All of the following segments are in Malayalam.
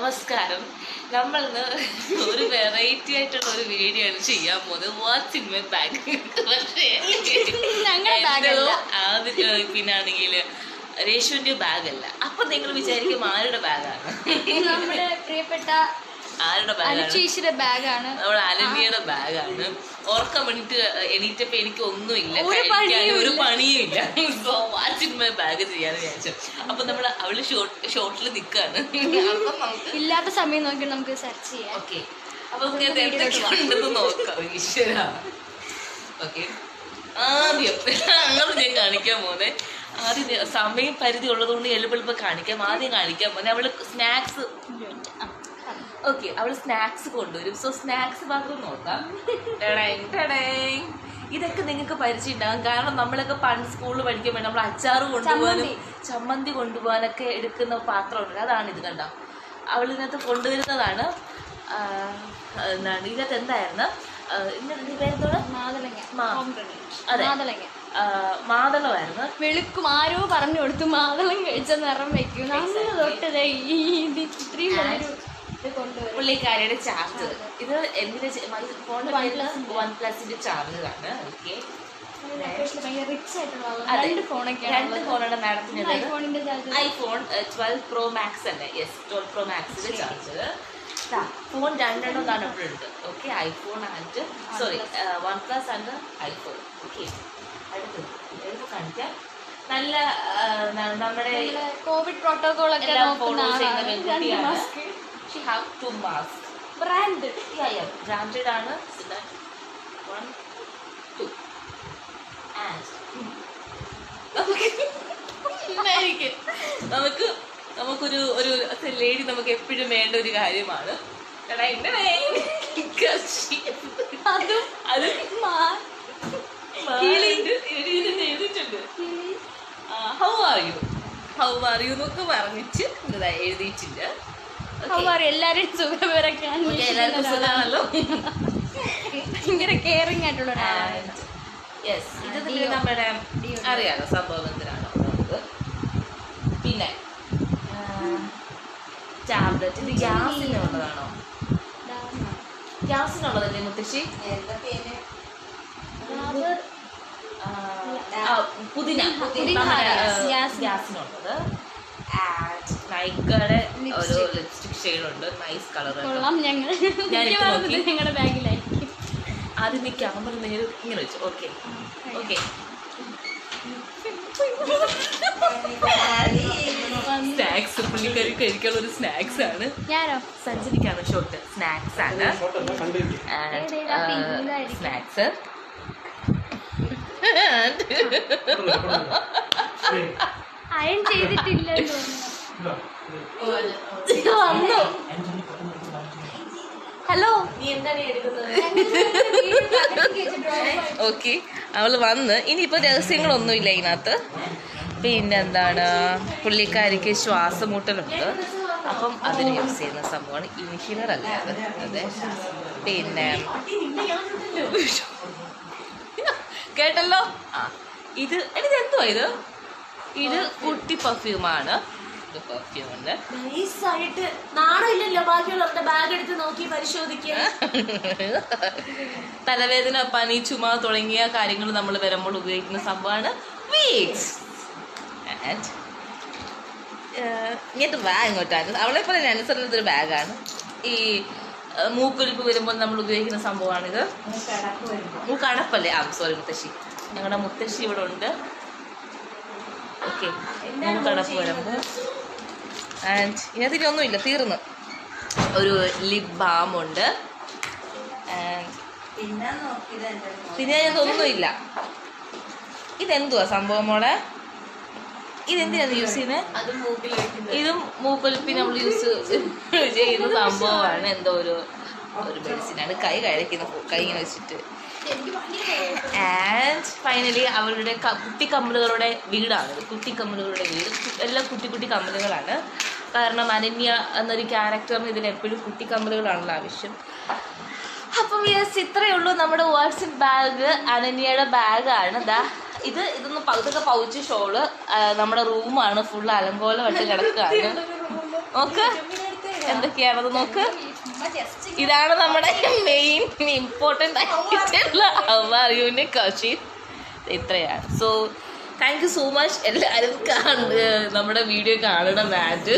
നമസ്കാരം നമ്മൾ ഇന്ന് ഒരു വെറൈറ്റി ആയിട്ടുള്ള ഒരു വീഡിയോ ആണ് ചെയ്യാൻ പോകുന്നത് വാട്സ് ഇൻ മൈ ബാഗ് പക്ഷേ ഞങ്ങളുടെ bag എന്തോ അല്ല. ആദ്യ പിന്നാണെങ്കിൽ രേഷുവിന്റെ ബാഗ് അല്ല അപ്പൊ നിങ്ങൾ വിചാരിക്കും ആരുടെ ബാഗാണ് ഇത് നമ്മുടെ പ്രിയപ്പെട്ട ആരുടെ ബാഗാണ് അനുചേച്ചിയുടെ ബാഗാണ് നമ്മുടെ അനന്യയുടെ ബാഗാണ് ഓർക്കാൻ വേണ്ടിട്ട് എണീറ്റപ്പോ എനിക്ക് ഒന്നുമില്ല ഒരു കഴിക്കാൻ പണിയും ഒരു ഇല്ല. പണിയും ഇല്ല സോ വാച്ചിൻ മൈ ബാഗ് ചെയ്യാന്ന് വിചാരിച്ചു അപ്പൊ നമ്മള് അവള് ഷോർട്ട് ഷോർട്ടിൽ നിക്കാണ് അപ്പൊ നമുക്ക് ഇല്ലാത്ത സമയം നോക്കി നമുക്ക് സെർച്ച് ചെയ്യാം ഓക്കെ അപ്പൊ നമുക്ക് ഇത് എന്തൊക്കെയുണ്ടെന്ന് നോക്കാം ഈശ്വര ഓക്കെ ആദ്യം അങ്ങനെ ഞാൻ കാണിക്കാൻ പോകുന്നത് ആദ്യം ഞാൻ- സമയം പരിധി ഉള്ളതുകൊണ്ട് എളുപ്പം കാണിക്കാം ആദ്യം കാണിക്കാൻ പോകുന്നത് അവള് സ്നാക്സ് ഓക്കെ അവള് സ്നാക്സ് കൊണ്ടുവരും സോ സ്നാക്സ് ഭാഗം നോക്കാം ടടേങ്, ടടേങ്. ഇതൊക്കെ നിങ്ങൾക്ക് പരിചയം ഉണ്ടാകും കാരണം നമ്മളൊക്കെ പണ്ട് സ്കൂളിൽ പഠിക്കുമ്പോൾ നമ്മൾ അച്ചാറ് കൊണ്ടുപോകാനും ചമ്മന്തി കൊണ്ടുപോകാനൊക്കെ എടുക്കുന്ന പാത്രമുണ്ട് അതാണ് ഇത് കണ്ടോ അവൾ ഇതിനകത്ത് കൊണ്ടുവരുന്നതാണ് ആ, എന്താണ് ഇതിനകത്ത് എന്തായിരുന്നു ആ, ഇതിന്റെ പേരെന്തോടെ മാതളങ്ങ മാ- Pomegranate. അതെ. മാതളങ്ങ ആ, മാതളമായിരുന്നു വെളുക്കും ആരോ പറഞ്ഞു കൊടുത്തു മാതളം കഴിച്ച നിറം വെക്കും നമ്മൾ തൊട്ടതേ ഈ ഇത് ഇത്രയും വലിയൊരു ഇത് കൊണ്ടുവരും പുള്ളിക്കാരിയുടെ ചാർജർ ഇത് എന്തിന്റെ ഫോണിന്റെ വൺ പ്ലസിന്റെ ചാർജറാണ് ഓക്കെ ഭയങ്കര റിച്ച് ആയിട്ടുള്ള അതെ. രണ്ട് ഫോണൊക്കെയാണ് രണ്ട് ഫോണാണ് മാഡത്തിന് ഐഫോണിന്റെ charger iPhone twelve pro max അല്ലേ യെസ് ട്വൽവ് പ്രോ മാക്സിന്റെ ചാർജർ ഫോൺ രണ്ടെണ്ണം തന്നെ ഇവിടെ ഉണ്ട് okay iPhone and sorry one plus and iPhone okay അടുത്തത് എടുത്ത് കാണിക്കാം നല്ല ആ, ന- നമ്മുടെ കോവിഡ് പ്രോട്ടോകോൾ ഒക്കെ എല്ലാം നോക്കുന്ന ഫോളോ ചെയ്യുന്ന ആളാണ് രണ്ട് പെൺകുട്ടിയാണ് mask she have two mask brand branded ആണ് വൺ ടു ആൻഡ് നമുക്ക് നമുക്കൊരു ഒരു ലേഡി നമുക്ക് എപ്പോഴും വേണ്ട ഒരു കാര്യമാണ് എടാ, ഇങ്ങനെ കർഷി- അതും അത് മാ- കിളിയിട്ട് ഇത് ചെയ്തിട്ടുണ്ട് how are you how are you എന്നൊക്കെ പറഞ്ഞിട്ട് ഇതാ എഴുതിയിട്ടുണ്ട് How are you? എല്ലാരും സുഖവിവരൊക്കെ Okay, എല്ലാവർക്കും സുഖമാണല്ലോ ഭയങ്കര കെയറിങ് ആയിട്ടുള്ള ഒരാളാണ് യെസ് ഇത് പിന്നെ നമ്മുടെ അറിയാലോ സംഭവം എന്തിനാണോ നമുക്ക് പിന്നെ ടാബ്ലറ്റ് ഇത് ഗ്യാസിനുള്ളതാണോ ഗ്യാസിനുള്ളതല്ലേ മുത്തശ്ശി ആ, ആ, പുതിന പുതിന, നമ്മുടെ, yes, ആ, ഗ്യാസിന്. ഗ്യാസിനുള്ളത് ആൻഡ് നൈക്കയുടെ ഒരു Lipstick. ലിപ്സ്റ്റിക് ഷെയ്ഡ് ഉണ്ട് നൈസ് കളർ കൊള്ളാം ഞങ്ങൾ ഞാൻ ഇട്ട് മിക്കവാറും നോക്കി. ഇത് ഞങ്ങളുടെ ബാഗിലായിരിക്കും ആദ്യം നീ ക്യാമറ നേരെ ഇങ്ങനെ വെച്ചു ഓക്കെ ഓക്കെ സ്നാക്സ് പുള്ളിക്കാരി കഴിക്കാനുള്ള ഒരു സ്നാക്സ് ആണ് ഞാനോ സഞ്ചരിക്കാണ് ഷോട്ട് സ്നാക്സ് ആണ് ഏത് ഏതാ pink ഇതായിരിക്കും. സ്നാക്സ് അയൺ ചെയ്തിട്ടില്ലെന്ന് തോന്നുന്നു വന്നു ഹലോ നീ എന്താണ് എടുക്കുന്നത് ഓക്കെ അവള് വന്ന് ഇനിയിപ്പോ രഹസ്യങ്ങളൊന്നുമില്ല ഇതിനകത്ത് പിന്നെ എന്താണ് പുള്ളിക്കാരിക്ക് ശ്വാസമുട്ടലുണ്ട് അപ്പം അതിന് യൂസ് ചെയ്യുന്ന സംഭവമാണ് ഇൻഹിലർ അല്ല അത് അതെ പിന്നെ കേട്ടല്ലോ ആ ഇത് ഇത് എന്തുവാ ഇത് ഇത് കുട്ടി പെർഫ്യൂമാണ് ഇത് പെർഫ്യൂം ഉണ്ട് നൈസായിട്ട് നാണമില്ലല്ലോ ബാക്കിയുള്ളവരുടെ ബാഗ് എടുത്ത് നോക്കി പരിശോധിക്കുക തലവേദന പനി ചുമ തുടങ്ങിയ കാര്യങ്ങൾ നമ്മൾ വരുമ്പോൾ ഉപയോഗിക്കുന്ന സംഭവമാണ് വീക്സ് ആൻഡ് ഇങ്ങനത്തെ ബാഗ് ഇങ്ങോട്ടാണ് അവളെ പോലെ അനുസരണ ഒരു ബാഗാണ് ഈ ആ, മൂക്കൊലിപ്പ് വരുമ്പോൾ നമ്മൾ ഉപയോഗിക്കുന്ന സംഭവമാണിത് മൂക്കടപ്പല്ലേ ആ സോറി മുത്തശ്ശി ഞങ്ങളുടെ മുത്തശ്ശി ഇവിടെ ഉണ്ട് ഓക്കെ മൂക്കടപ്പ് വരുമ്പോൾ ആൻഡ് ഇതിനകത്ത് ഇനി ഒന്നുമില്ല തീർന്നു ഒരു ലിപ് ബാം ഉണ്ട് ആൻഡ് പിന്നെ അതിനകത്ത് ഒന്നുമില്ല ഇതെന്തുവാ സംഭവം മോളെ ഇതെന്തിനാണ് യൂസ് ചെയ്യുന്നത് അത് മൂക്കിൽ വെക്കുന്നത് ഇതും മൂക്കൊലിപ്പി നമ്മൾ യൂസ് ചെയ്യുന്ന സംഭവമാണ് എന്തോ ഒരു ഒരു മെഡിസിനാണ് കൈ കഴിക്കുന്ന കൈ ഇങ്ങനെ വെച്ചിട്ട് ആൻഡ് ഫൈനലി അവരുടെ ക- കുട്ടിക്കമ്മലുകളുടെ വീടാണ് കുട്ടിക്കമ്മലുകളുടെ വീട് കു- എല്ലാം കുട്ടി കുട്ടി കമ്മലുകളാണ് കാരണം അനന്യ എന്നൊരു ക്യാരക്ടറിന് ഇതിൽ എപ്പോഴും കുട്ടിക്കമ്മലുകളാണല്ലോ ആവശ്യം അപ്പം യെസ് ഇത്രയേ ഉള്ളൂ നമ്മുടെ വാട്സപ്പ് ബാഗ് അനന്യയുടെ ബാഗാണ് ദാ ഇത് ഇതൊന്ന് പ- ഇതൊക്കെ പൗച്ച് ഷോള് നമ്മുടെ റൂമാണ് ഫുൾ അലങ്കോലമായിട്ട് കിടക്കുകയാണ് നോക്ക് എന്തൊക്കെയാണത് നോക്ക് ചുമ്മാ just ഇതാണ് നമ്മുടെ മെയിൻ ഇമ്പോർട്ടൻ്റ് ആയിട്ടുള്ള അറിയുവിൻ്റെ കഷി ഇത്രയാണ് so thank you so much എല്ലാവരും കാണുക നമ്മുടെ വീഡിയോ കാണണം മാറ്റ്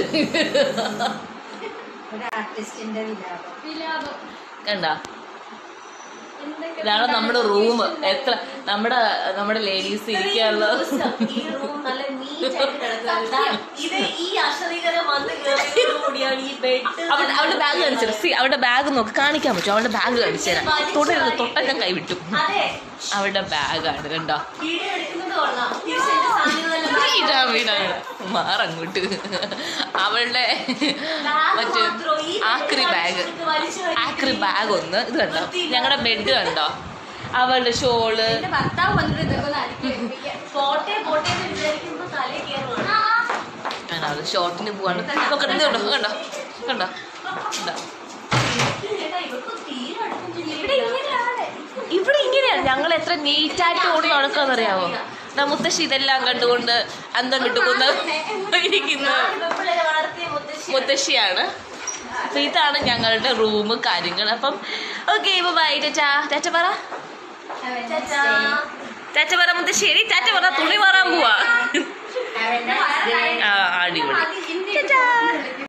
ഒരു ആർട്ടിസ്റ്റിന്റെ വിലാപം വിലാപം. കണ്ട എന്തൊക്കെ ഇതാണ് നമ്മുടെ റൂം എത്ര നമ്മുടെ നമ്മുടെ ലേഡീസ് ഇരിക്കാനുള്ള ഈ റൂം നല്ല നീറ്റ് ആയിട്ട് കിടക്കുന്നത് ഇത് ഈ അശ്വതീകരം വന്ന് കയറിയോടുകൂടിയാണ് ഈ ബെഡ് അവളുടെ അവളുടെ ബാഗ് കാണിച്ചു സി അവളുടെ ബാഗ് നോക്ക് കാണിക്കാൻ പറ്റും അവളുടെ ബാഗ് കാണിച്ചു തരാം തുടരുത് തൊട്ടൊക്കെ കൈവിട്ടു അതെ അവളുടെ ബാഗാണ് കണ്ടോ വീഡിയോ എടുക്കുന്നത് കൊള്ളാം തിരിച്ചെന്റെ സാധനങ്ങളെല്ലാം വീടാ വീടാണ് മാറങ്ങോട്ട് അവളുടെ മറ്റേ ആക്രി ബാഗ് ആക്രി ബാഗ് ഒന്ന് ഇത് കണ്ടോ ഞങ്ങളുടെ ബെഡ് കണ്ടോ അവളുടെ ഷോള് എന്റെ ഭർത്താവ് വന്നിട്ട് ഇതൊക്കെ ഒന്ന് അടുക്കി വെപ്പിക്കാം. പോട്ടെ പോട്ടെ എന്ന് വിചാരിക്കുമ്പോ തലേ കയറുവാണ് ആ, ആണ് അത് ഷോർട്ടിന് പോവാണ് നോക്കട്ടെ ഇത് കണ്ടോ കണ്ടോ കണ്ടോ കണ്ടോ ചേട്ടാ ഇവർക്ക് തീരെ അടുപ്പം ഇവിടെ ഇങ്ങനെയാണ്. ഇവിടെ ഇങ്ങനെയാണ് ഞങ്ങൾ എത്ര നീറ്റായിട്ട് ഓടി നടക്കാന്നറിയാവോ ദാ മുത്തശ്ശി ഇതെല്ലാം കണ്ടുകൊണ്ട് അന്തം വിട്ടുകൊണ്ട് ഇരിക്കുന്ന പെൺപിള്ളേരെ വളർത്തിയ മുത്തശ്ശി മുത്തശ്ശിയാണ് അപ്പൊ ഇതാണ് ഞങ്ങളുടെ റൂം കാര്യങ്ങൾ അപ്പം ഓക്കെ ബൈ ടാറ്റാ ടാറ്റ പറ Have a nice ചാച്ചാ. day. Tata പറ മുത്തശ്ശേരി ടാറ്റ പറ തുണി മാറാൻ പോവാ Have a nice day. ആ അടിപൊളി